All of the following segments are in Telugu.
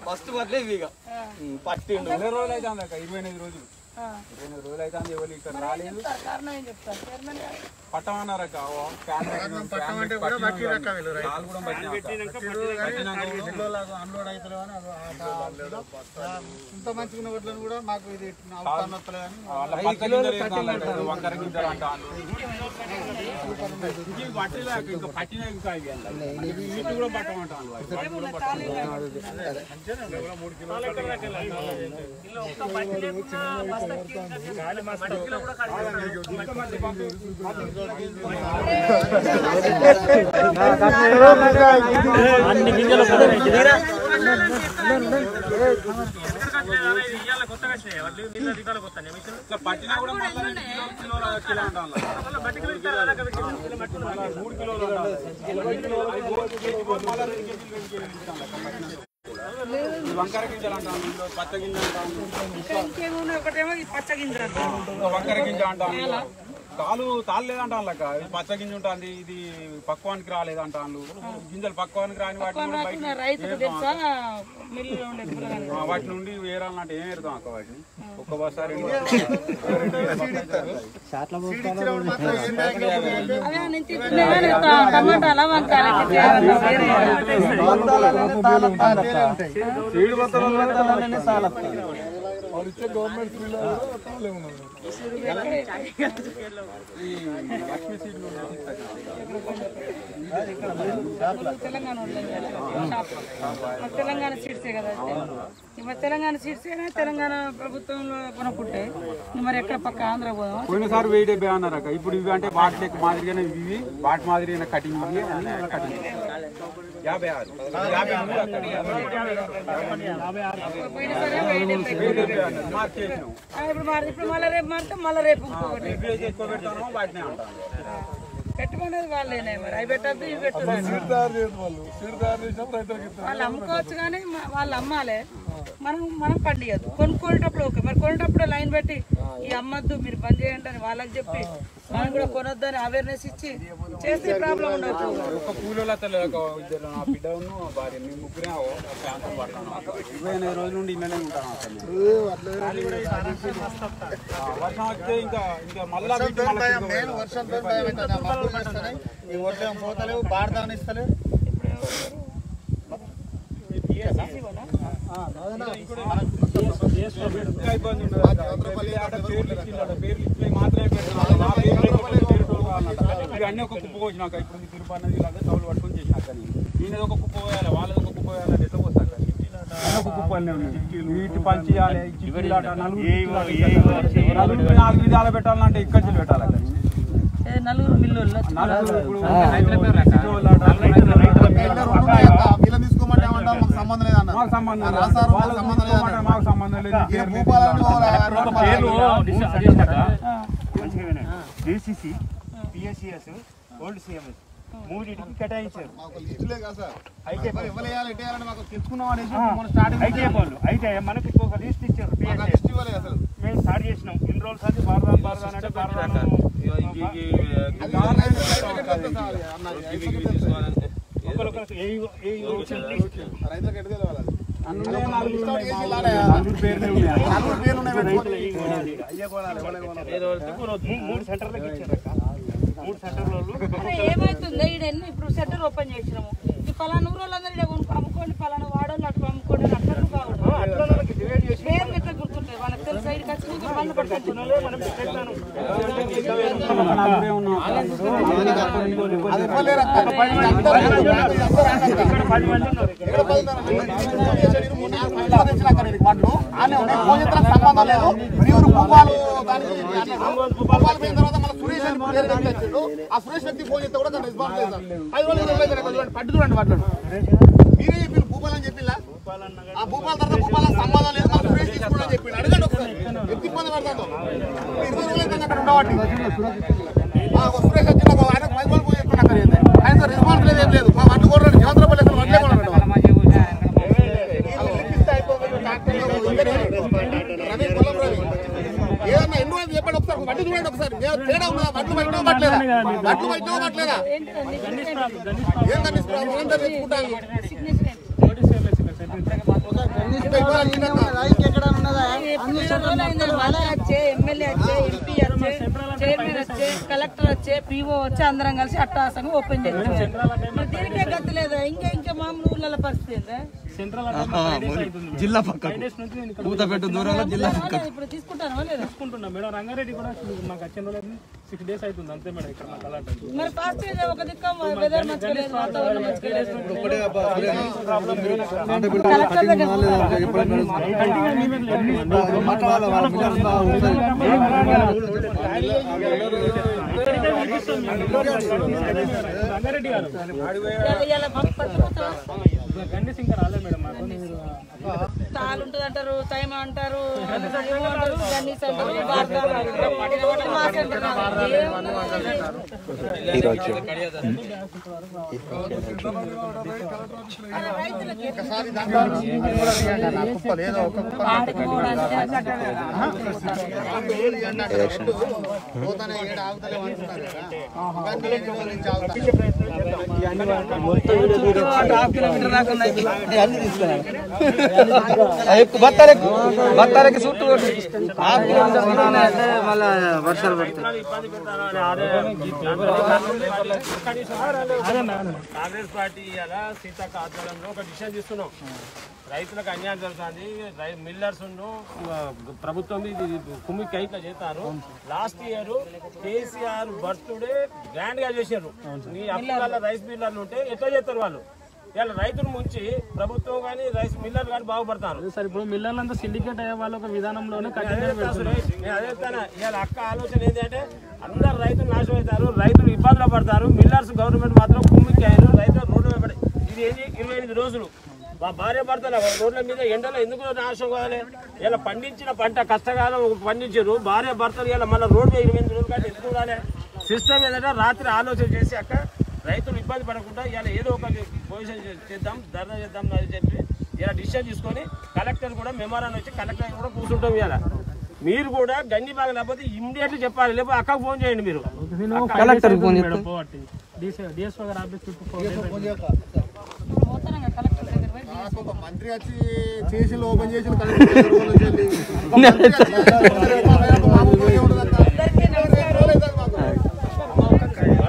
ఫస్ట్ వడ్లే ఇవి ఇక ఉమ్, పట్టిండు ఎన్ని రోజులు అయితే అందక ఇరవై ఎనిమిది రోజులు ఆ. ఇరవై ఎనిమిది రోజులు అయితే అంది ఎవరు ఇక్కడ రాలేదు చెప్తారు కారణం ఏం చెప్తారు చైర్మన్ గారు పట్టమన్నారు అక్క ఓ ఫ్యాన్ పెట్టినాం, ఫ్యాన్ పెట్టి పట్టినాం కానీ కాలు కూడా పట్టినాం అక్క. పట్టినాక అన్లోడ్ అవుతలేవు అని అది ఆ దాంట్లో, ఆ, ఇంత మంచిగా ఉన్న వడ్లను కూడా మాకు ఇది అవసరం వస్తలేదని వాళ్ళ పచ్చ గింజలు వేస్తాను వంకర గింజలు అంటాను ఇంక ఇవి పట్టలేక ఇంకా పట్టినా ఇంకా ఇవి అలా. ఇవి వీటిని కూడా పట్టమంటాను వాటిని కూడా పట్టమంటాను. ఇట్లా పట్టినా కూడా మళ్ళీ రెండు కిలోలు కిలో అంటాను మూడు కిలోలు అంటాను. మళ్ళీ రెండు కేజీలు రెండు కేజీలు ఇస్తాను లెక్క పట్టినాక. ఈ వంకర గింజలు అంటాను ఇందులో పచ్చ గింజలు అంటాను ఇంకేమున్నాయి ఒకటేమో ఈ పచ్చ గింజలు అంటారు ఇంకా వంకర గింజ అంటాను తాలు తాలు లేదంటాను లెక్క ఇది పచ్చ గింజ ఉంటుంది ఇది పక్వానికి రాలేదంటాను గింజలు పక్వానికి రాని వాటి నుండి బయట నాకు రైతుకు తెలుసా మిల్లులో ఉండే పిల్లగాని ఆ, వాటి నుండి వేరాలంటే ఏం ఏరుతాం అక్క వాటిని ఒక్క బస్తా రెండు బస్తాలు, రెండు బస్తాలు. అదే నేను తింటున్నాను టమాటాల వంకాయలు సీడ్ బత్తలు చాలా ఈ లక్ష్మీ సీడ్లు ఉన్నాయి, తెలంగాణ వాళ్ళే కదా, షాప్. మరి తెలంగాణ సీట్సే కదా అయితే. ఇక మరి తెలంగాణ సీట్సేనా తెలంగాణ ప్రభుత్వంలో కొనుక్కుంటే ఇక మరి ఎక్కడ పక్క ఆంధ్ర పోదామా పోయినసారి వెయ్యి డెబ్బై అన్నారు అక్క ఇప్పుడు ఇవి అంటే వాటి లెక్క మాదిరిగానే ఇవి వాటి మాదిరిగానే కటింగ్ ఇవి అన్ని కటింగ్ యాభై ఆరు యాభై మూడు అక్క. పోయినసారి వెయ్యి డెబ్బై. వెయ్యి డెబ్బై అన్నారు మార్క్ చేసినాం ఆ, ఇప్పుడు మారి ఇప్పుడు మళ్ళీ రేపు మారితే మళ్ళీ రేపు ఇంకొకటి ఎవి అయితే ఎక్కువ పెడతానో వాటినే అంటాను పెట్టుకునేది వాళ్ళేనే మరి అవి పెట్టద్దు ఇవి పెట్టదు సీడ్ తయారు చేయదు వాళ్ళు సీడ్ తయారు చేసినప్పుడు రైతులకు ఇస్తారు వాళ్ళు అమ్ముకోవచ్చు కానీ మ- వాళ్ళు అమ్మాలి మనం మనం పండియద్దు కొనుక్కోనేటప్పుడు ఓకే మరి కొనేటప్పుడు లైన్ పెట్టి ఈ అమ్మద్దు మీరు బంద్ చేయండి అని వాళ్ళకి చెప్పి మనం కూడా కొనొద్దు అని అవేర్నెస్ ఇచ్చి చేస్తే ప్రాబ్లం ఉండదు ఒక కూలీలో తెలియదు ఒక ఇద్దరు నా బిడ్డను భార్య మేము ముగ్గురే క్యాన్సర్ పడతాను ఇరవై ఎనిమిది రోజుల నుండి ఇన్ననే ఉంటాను అసలు వర్షం వస్తే ఇంకా ఇంకా మళ్ళా వీటి మళ్ళా కింద మెయిన్ వర్షం భయం అవుతుంది ఆ మబ్బులు వస్తున్నాయి. ఈ వడ్లు ఏం పోతలేవు బారదాని ఇస్తలేవు ఇంకా ఇబ్బంది ఉండదు అక్క. ఇక్కడ ఆడ పేర్లు ఇచ్చిండట. పేర్లు ఇచ్చి మాత్రమే పెడుతున్నాడు. నా పేర్లు లేకపోతే పేరుటోళ్ళు కావాలన్నట. ఇవి అన్ని ఒక కుప్ప పోసినాక ఇప్పుడు ఉంది తిరుపతి నది లాగా తౌలు పట్టుకొని చేసినాక నేను. ఈయనది ఒక కుప్ప పోయాలి వాళ్ళది ఒక కుప్ప పోయాలి ఎట్లా పోస్తాక అన్ని ఒక కుప్ప అన్నీ ఉన్నాయి వీటి పంచియాలి చిక్కులాట నలుగురు చిక్కులాట. నలుగురు నాలుగు విధాలు పెట్టాలంటే ఇక్కడ నుంచి పెట్టాలి అక్కడ. నలుగురు మిల్లు నలుగురు ఇప్పుడు చిక్కులాట, రైతుల- రైతుల పేర్లు వీళ్ళని తీసుకోమంటే ఏమంటాం మాకు సంబంధం లేదన్నారు మాకు సంబంధం లేదు. రాసారు మాకు వాళ్ళకి సంబంధం తీసుకోమంటే లేదన్నారు మాకు సంబంధం లేదు ఈయన భూపాలని డిసిసి పిఎస్సిఎస్ ఓల్డ్ సిఎంఎస్ మూడింటికి కేటాయించారు మాకు లిస్టులే కదా సార్ అయితే మరి ఇవ్వలేయాలి ఎట్టేయాలని మాకు తెచ్చుకున్నాం అనేసి మనం స్టార్టింగ్ అయితే వాళ్ళు అయితే మనకి ఒక లిస్ట్ ఇచ్చారు మాకు ఆ PSCS. లిస్ట్ ఇవ్వలేదు అసలు మేము స్టార్ట్ చేసినాం ఇన్ని రోజులు సార్ బారదాన్ బారదాన్ అంటే బారదాన్ ఒకరికొకరికి ఏ ఏ ఇచ్చిన లిస్ట్ రైతులకు ఎట్టు తెలియాలి అది? అందులో నలుగురు ఉన్నాయి. చేసి ఇలానే నలుగురు పేర్లే ఉన్నాయి. నలుగురు పేర్లు ఉన్నాయి పెట్టుకోండి. అయ్యే కొనాలి, ఎవరే కొనాలి. మూ- మూడు సెంటర్లకు ఇచ్చారు అక్క మూడు సెంటర్ల వాళ్ళు ఏమైతుందో ఈడ ఎన్ని ఇప్పుడు సెంటర్ ఓపెన్ చేసినాము ఈ పలానా ఊరోళ్ళందరూ ఈడ కొనుక్కో అమ్ముకోండి పలానా వాడోళ్ళు అటు అమ్ముకోండి అని అట్లా కావాలి అట్లా వాళ్ళకి డివైడ్ చేసి పేర్లు ఎట్లా గుర్తుంటాయి వాళ్ళకి తెలుసు సైడ్ వచ్చి నీకు బండ్లు పట్టుకుంటున్నారు మనం పెట్టాను నలుగురే ఉన్నాం. అది ఇవ్వలేరు అక్క. అందరూ అందరూ ఇక్కడ పది మంది ఉన్నారు ఇక్కడ. ఎక్కడ పలుకుతారు? మూడు నాలుగు మందిలో తెచ్చిన అక్కడ ఇది వడ్లు. ఆనే ఉన్నాయి. భోజనాలకు సంబంధం లేదు ప్యూర్ భూపాలు దానికి అన్నారు. భూపాలు పోయిన తర్వాత మన సురేష్ అని పేరు వ్యక్తి వచ్చిండు. ఆ సురేష్ వ్యక్తి ఫోన్ చేస్తే కూడా దాని రెస్పాన్స్ లేదు సార్. ఐదు రోజులు ఇరవై ఐదు రకాలు చూడండి. పట్టు చూడండి వడ్లను. మీరే చెప్పి భూపాల్ అని చెప్పిలా ఆ భూపాల తర్వాత భూపాల సంబంధం లేదు మన సురేష్ తీసుకున్నా చెప్పిండు అడగండి ఒకసారి ఎత్తి ఇబ్బంది పడతాడు ఇరవై రోజులు అయితే అక్కడ ఉండబట్టి ఆ ఒక సురేష్ వచ్చి నాకు ఆయన పది రోజులు పోయి చెప్పిండు అక్కడ ఏంది. ఆయనతో రెస్పాన్స్ లేదు ఏం లేదు మా వడ్లు కొన్నాడు కేంద్ర పల్లె వడ్లే కొన్నాడు రవి పొలం రవి ఏదన్నా ఎన్నో అని చెప్పండి ఒకసారి వడ్లు చూడండి ఒకసారి ఏ తేడా ఉందా వడ్లు పట్టినా పట్టలేదా వడ్లు పట్టినా పట్టలేదా ఏం కనిపిస్తుంది అందరూ తెచ్చుకుంటాను సిగ్నేచర్ ఒక మంత్రి వచ్చే ఎమ్మెల్యే వచ్చే ఎంపీ వచ్చే చైర్మన్ వచ్చే కలెక్టర్ వచ్చే పీఓ వచ్చే అందరం కలిసి అట్టాసంగా ఓపెన్ చేస్తాం మరి దీనికే గతి లేదా ఇంకా ఇంకా మామూలు ఊళ్ళ పరిస్థితి ఏందా జిల్లా పక్క కూతపెట్టు దూరంలో జిల్లా వాళ్ళది ఇప్పుడు తీసుకుంటారా లేదా తీసుకుంటున్నాం మేడం రంగారెడ్డి కూడా మాకు వచ్చిన రోజు సిక్స్ డేస్ అవుతుంది అంతే మేడం ఇక్కడ మాకు అలాంటి మరి ఫాస్ట్ ఒక దిక్కు వెదర్ మంచిగా లేదు వాతావరణం మంచిగా లేదు కలెక్టర్ దగ్గర రంగారెడ్డి గారు ఇలా- ఇలా మాకు పట్టుకుపోతావా? గండి ఇంకా రాలేదు మేడం మాకు తాలు ఉంటుంది అంటారు తైమ అంటారు ఏమో అంటారు గన్నీస్ అంటారు భారత అంటారు మాస్ అంటారు ఏమున్నది? అలా రైతులకి ఆడుకోవడానికి పోతానే ఏడు ఆగుతలే అంటున్నారు కదా. ఇవన్నీ ఎన్ని రోజుల నుంచి ఆగుతాయి? బత్తారెక్కు బత్తారెక్కి చుట్టూ హాఫ్ కిలోమీటర్ దూరం అయితే మళ్ళా వర్షాలు పడతాయి కాంగ్రెస్ పార్టీ ఇలా సీతక్క ఆధ్వర్యంలో ఒక డిసిషన్ తీసుకున్నాం రైతులకు అన్యాయం జరుగుతుంది రై- మిల్లర్స్ ను, ఆ, ప్రభుత్వం ఇది కుమ్మికి ఇట్లా చేస్తారు last year KCR birthday grand గా చేశారు నీ అప్పుల రైస్ మిల్లర్లు ఉంటే ఎట్లా చేస్తారు వాళ్ళు ఇలా రైతులు ముంచి ప్రభుత్వం కానీ రైస్ మిల్లర్ కానీ బాగుపడతారు సార్ ఇప్పుడు మిల్లర్లంతా సిండికేట్ అయ్యే వాళ్ళ ఒక విధానంలోనే నేను అదే చెప్తాను సురేష్, నేను అదే చెప్తాను. ఇవాళ అక్క ఆలోచన ఏంటంటే అందరు రైతులు నాశనం అవుతారు రైతులు ఇబ్బందులు పడతారు మిల్లర్స్ గవర్నమెంట్ మాత్రం కుమ్మికి అయ్యారు రైతులు రోడ్డు మీద పడి ఇది ఏంటి ఇరవై ఎనిమిది రోజులు మా భార్య భర్తల రోడ్ల మీద ఎండలో ఎందుకు నాశనం కావాలి ఇలా పండించిన పంట కష్టకాలం పండించారు భార్య భర్తలు ఇలా మళ్ళీ రోడ్డు మీద ఇరవై ఎనిమిది రోజులు కంటే ఎందుకు కావాలి సిస్టమ్ ఏంటంటే రాత్రి ఆలోచన చేసి అక్క రైతులు ఇబ్బంది పడకుండా ఇలా ఏదో ఒక పొజిషన్ చేద్దాం ధర్నా చేద్దాం అని చెప్పి ఇలా డిసిషన్ తీసుకొని కలెక్టర్ కూడా మెమోరాన్ వచ్చి కలెక్టర్ కూడా కూర్చుంటాం ఇలా మీరు కూడా గంజి బాగా లేకపోతే ఇమ్మీడియట్లీ చెప్పాలి లేకపోతే అక్కకు ఫోన్ చేయండి మీరు కలెక్టర్ మేడం పోవట్టి డిఎస్ఓ గారు ఆఫీస్ చుట్టూ ఫోర్ డేస్ అవుతుంది. పోతాను కలెక్టర్ దగ్గర పోయి నాకు ఒక మంత్రి వచ్చి చేసి ఓపెన్ చేసి కలెక్టర్ దగ్గర రోజు వచ్చి ఒక మంత్రి వచ్చి ఒక మామూలు ఏముండదు అక్క. అందరికీ నమస్కారం రోజులు అవుతుంది మాకు.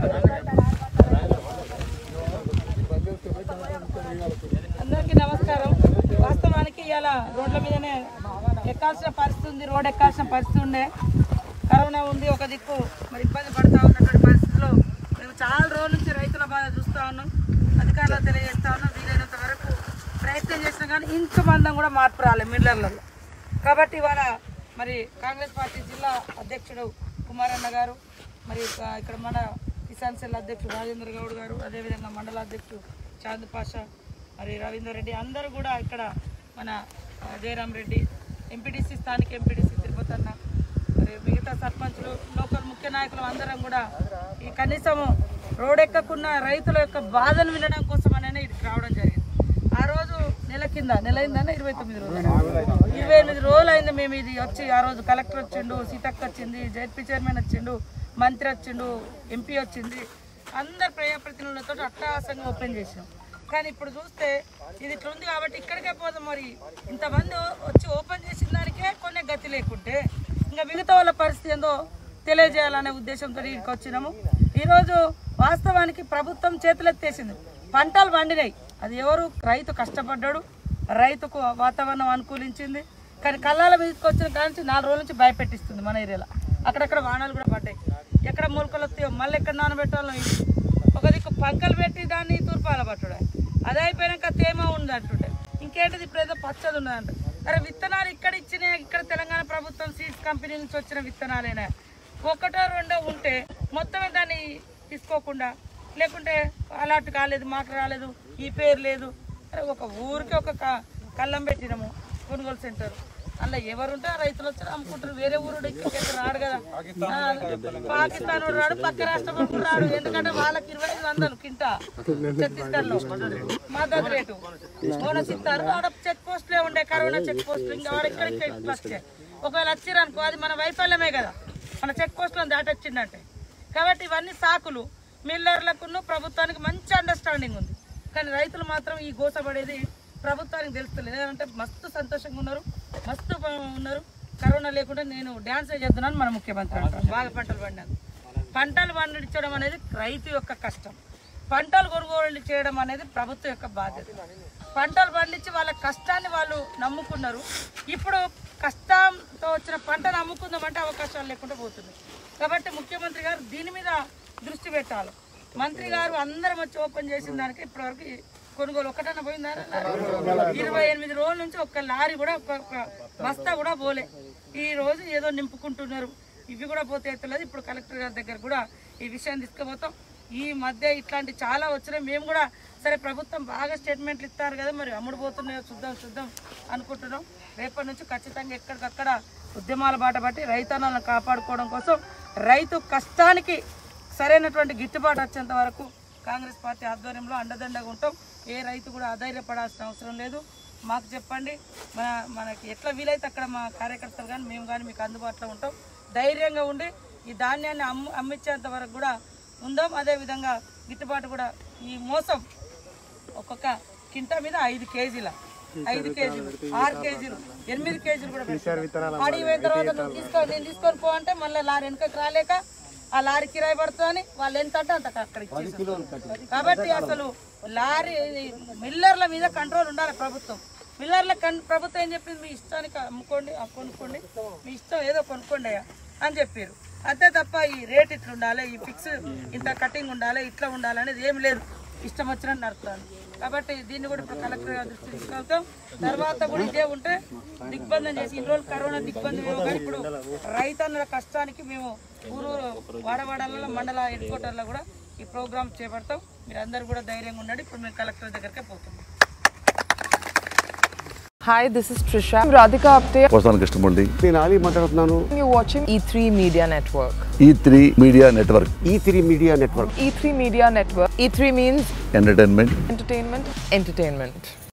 అందరికీ నమస్కారం వాస్తవానికి ఇలా రోడ్ల మీదనే ఎక్కాల్సిన పరిస్థితి ఉంది రోడ్ ఎక్కాల్సిన పరిస్థితి ఉండే కరోనా ఉంది ఒక దిక్కు మరి ఇబ్బంది పడుతూ ఉన్నటువంటి పరిస్థితిలో మేము చాలా రోజుల నుంచి రైతుల బాధ చూస్తూ ఉన్నాం అధికారులు తెలియజేస్తా ఉన్నాం వీలైనంత వరకు ప్రయత్నం చేసినా కానీ ఇంత మందం కూడా మార్పు రాలేదు మిల్లర్లలో కాబట్టి ఇవాళ మరి కాంగ్రెస్ పార్టీ జిల్లా అధ్యక్షుడు కుమారన్న గారు మరి ఇక- ఇక్కడ మన కిసాన్ సెల్ అధ్యక్షుడు రాజేంద్ర గౌడ్ గారు అదేవిధంగా మండల అధ్యక్షుడు చాంద్ పాషా మరి రవీందర్ రెడ్డి అందరూ కూడా ఇక్కడ మన ఆ, జయరాం రెడ్డి ఎంపీటీసీ స్థానిక ఎంపీటీసీ తిరుపతి అన్న మరి మిగతా సర్పంచులు లోకల్ ముఖ్య నాయకులు అందరం కూడా ఈ కనీసం రోడ్ ఎక్కకున్న రైతుల యొక్క బాధలు వినడం కోసం అనేది ఇక్కడికి రావడం జరిగింది ఆ రోజు నెల కింద నెల అయిందన్న ఇరవై తొమ్మిది రోజులు ఇరవై ఎనిమిది రోజులు అయింది మేము ఇది వచ్చి ఆ రోజు కలెక్టర్ వచ్చిండు సీతక్క వచ్చింది జెడ్పీ చైర్మన్ వచ్చిండు మంత్రి వచ్చిండు ఎంపీ వచ్చింది అందరు ప్రజాప్రతినిధులతో అట్టహాసంగా ఓపెన్ చేసాం కానీ ఇప్పుడు చూస్తే ఇది ఇట్లా ఉంది కాబట్టి ఇక్కడికే పోదాం మరి ఇంతమంది వచ్చి ఓపెన్ చేసిన దానికే కొన్ని గతి లేకుంటే ఇంకా మిగతా వాళ్ళ పరిస్థితి ఏందో తెలియజేయాలనే ఉద్దేశంతో ఇక్కడికి వచ్చినాము ఈరోజు వాస్తవానికి ప్రభుత్వం చేతులెత్తేసింది పంటలు పండినాయి అది ఎవరు రైతు కష్టపడ్డాడు రైతుకు వాతావరణం అనుకూలించింది కానీ కళ్ళాల మీదకి వచ్చిన కాడ నుంచి నాలుగు రోజుల నుంచి భయపెట్టిస్తుంది మన ఏరియాలో అక్కడక్కడ వాహనాలు కూడా పడ్డాయి ఎక్కడ మొలకలు వస్తాయో మళ్ళీ ఎక్కడ నానబెట్టాలో ఇది ఒక దిక్కు పంకలు పెట్టి దాన్ని తూర్పాల పట్టుడే అది అయిపోయాక తేమ ఉంది అంటుండే ఇంకేంటిది ఇప్పుడు ఏదో పచ్చది ఉన్నదంట అరే విత్తనాలు ఇక్కడ ఇచ్చిన ఇక్కడ తెలంగాణ ప్రభుత్వం సీడ్స్ కంపెనీ నుంచి వచ్చిన విత్తనాలేనా ఒకటో రెండో ఉంటే మొత్తం దాన్ని తీసుకోకుండా లేకుంటే అలాంటి కాలేదు మాకు రాలేదు ఈ పేరు లేదు అరే ఒక ఊరికి ఒక క- కళ్ళం పెట్టినాము కొనుగోలు సెంటర్ అలా ఎవరుంటే ఆ రైతులు వచ్చి అమ్ముకుంటారు వేరే ఊరు ఇక్కడ రాడు కదా ఆ, పాకిస్తాన్ వాడు రాడు పక్క రాష్ట్రం వాడు కూడా రాడు ఎందుకంటే వాళ్ళకి ఇరవై ఐదు వందలు కింటా ఛత్తీస్గఢ్ లో మద్దతు రేటు బోనస్ ఇస్తారు ఆడ చెక్ పోస్టులే ఉండే కరోనా చెక్ పోస్ట్ ఇంకా వాడు ఇక్కడ చెక్ పోస్ట్ ఒకవేళ వచ్చిరనుకో అది మన వైఫల్యమే కదా మన చెక్ పోస్టులను దాటొచ్చిందంటే కాబట్టి ఇవన్నీ సాకులు మిల్లర్లకు ప్రభుత్వానికి మంచి అండర్స్టాండింగ్ ఉంది కానీ రైతులు మాత్రం ఈ గోసపడేది ప్రభుత్వానికి తెలుస్తలేదు ఏదంటే మస్తు సంతోషంగా ఉన్నారు మస్తు బా- ఉన్నారు కరోనా లేకుండా నేను డ్యాన్స్ చేస్తున్నాను మన ముఖ్యమంత్రి అంటారు బాగా పంటలు పండాను పంటలు పండించడం అనేది రైతు యొక్క కష్టం పంటలు కొనుగోలు చేయడం అనేది ప్రభుత్వం యొక్క బాధ్యత పంటలు పండించి వాళ్ళ కష్టాన్ని వాళ్ళు నమ్ముకున్నారు ఇప్పుడు కష్టంతో వచ్చిన పంటను అమ్ముకుందామంటే అవకాశాలు లేకుండా పోతుంది కాబట్టి ముఖ్యమంత్రి గారు దీని మీద దృష్టి పెట్టాలి మంత్రి గారు అందరం వచ్చి ఓపెన్ చేసిన దానికి ఇప్పటివరకు కొనుగోలు ఒకటన్నా పోయిందా ఇరవై ఎనిమిది రోజుల నుంచి ఒక్క లారీ కూడా ఒక్క ఒక్క బస్తా కూడా పోలే ఈ రోజు ఏదో నింపుకుంటున్నారు ఇవి కూడా పోతే ఎత్తలేదు ఇప్పుడు కలెక్టర్ గారి దగ్గర కూడా ఈ విషయాన్ని తీసుకుపోతాం ఈ మధ్య ఇట్లాంటి చాలా వచ్చినాయి మేము కూడా సరే ప్రభుత్వం బాగా స్టేట్మెంట్లు ఇస్తారు కదా మరి అమ్ముడు పోతున్నాయో చూద్దాం చూద్దాం అనుకుంటున్నాం రేపటి నుంచి ఖచ్చితంగా ఎక్కడికక్కడ ఉద్యమాల బాట పట్టి రైతన్నలను కాపాడుకోవడం కోసం రైతు కష్టానికి సరైనటువంటి గిట్టుబాటు వచ్చేంత వరకు కాంగ్రెస్ పార్టీ ఆధ్వర్యంలో అండదండగా ఉంటాం ఏ రైతు కూడా అధైర్యపడాల్సిన అవసరం లేదు మాకు చెప్పండి మన మనకి ఎట్లా వీలైతే అక్కడ మా కార్యకర్తలు కానీ మేము కానీ మీకు అందుబాటులో ఉంటాం ధైర్యంగా ఉండి ఈ ధాన్యాన్ని అమ్ము అమ్మించేంత వరకు కూడా ఉందాం అదేవిధంగా గిట్టుబాటు కూడా ఈ మోసం ఒక్కొక్క కింటా మీద ఐదు కేజీల ఐదు కేజీలు ఆరు కేజీలు ఎనిమిది కేజీలు కూడా పెడతారు. ఆడికి పోయిన తర్వాత నువ్వు తీసుకో నేను తీసుకొని పో అంటే మళ్ళీ లారీ వెనకకి రాలేక ఆ లారీ కిరాయి పడుతుందని వాళ్ళు ఎంత అంటే అంత అక్కడ ఇచ్చేసారు కాబట్టి అసలు లారీ మిల్లర్ల మీద కంట్రోల్ ఉండాలి ప్రభుత్వం మిల్లర్ల కన్ ప్రభుత్వం ఏం చెప్పింది మీ ఇష్టానికి అమ్ముకోండి ఆ కొనుక్కోండి మీ ఇష్టం ఏదో కొనుక్కోండి అయ్యా అని చెప్పారు అంతే తప్ప ఈ రేట్ ఇట్లా ఉండాలి ఈ ఫిక్స్ ఇంత కటింగ్ ఉండాలి ఇట్లా ఉండాలి అనేది ఏం లేదు ఇష్టం వచ్చినట్టు నడుపుతాను కాబట్టి దీన్ని కూడా ఇప్పుడు కలెక్టర్ గారి దృష్టి తీసుకెళ్తాం తర్వాత కూడా ఇదే ఉంటే దిగ్బంధం చేసి ఇన్ని రోజులు కరోనా దిగ్బంధం ఏమో కానీ ఇప్పుడు రైతన్నుల కష్టానికి మేము ఊరు వాడవాడలలో మండల హెడ్ క్వార్టర్లో కూడా ఈ ప్రోగ్రామ్ చేపడతాం మీరు అందరూ కూడా ధైర్యంగా ఉండండి ఇప్పుడు మేము కలెక్టర్ దగ్గరికే పోతున్నాం Hi, this is Trisha. I'm Radhika Apte. వస్తాను కృష్ణమూర్తి నేను ఆలీ మాట్లాడుతున్నాను You're watching E3 Media Network. E three media network E three media network E3 Media Network. E3 means entertainment entertainment, entertainment.